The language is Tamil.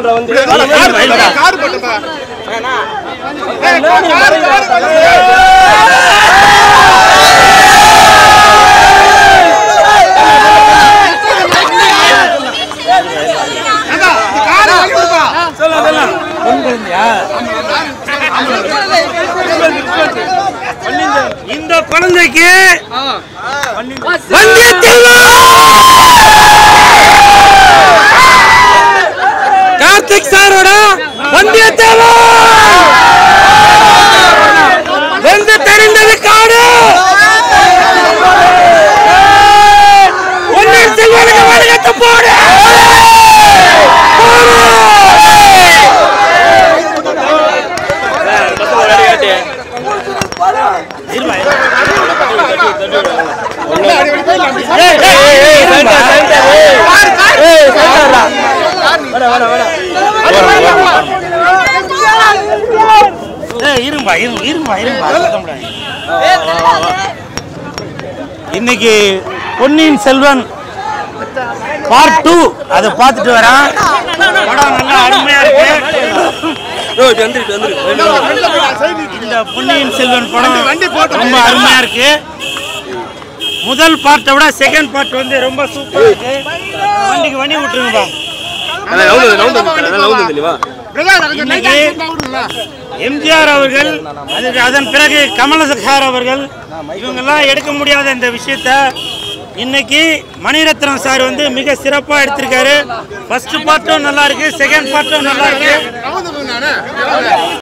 சொல்ற வந்து கார் போட்டுப்பா இந்த குழந்தைக்கு வந்தியத்தேவன் கார்த்திக் சாரோட வந்தியத்தேவன் வந்து தெரிந்தது காடு பொன்னியின் செல்வனுக்கு வணிகத்தை போடு ஏய், இரும்பா இரும்பா இரும்பா இரும்பா சுத்தம் முடியாது. இன்னைக்கு பொன்னியின் செல்வன் பார்ட் டூ அதை பார்த்துட்டு வரேன் படம் நல்லா அருமையா இருக்கு இந்த பொன்னியின் செல்வன் படம் ரொம்ப அருமையா இருக்கு முதல் பார்ட்டை விட செகண்ட் பார்ட் வந்து ரொம்ப சூப்பரா இருக்கு வண்டிக்கு வண்டி விட்டுருங்கப்பா இன்னைக்கு எம்ஜிஆர் அவர்கள் அதுக்கு அதன் பிறகு கமலசார் அவர்கள் இவங்கெல்லாம் எடுக்க முடியாத இந்த விஷயத்த இன்னைக்கு மணிரத்னம் சார் வந்து மிக சிறப்பா எடுத்திருக்காரு ஃபர்ஸ்ட் பார்ட்டும் நல்லா இருக்கு செகண்ட் பார்ட்டும் நல்லா இருக்கு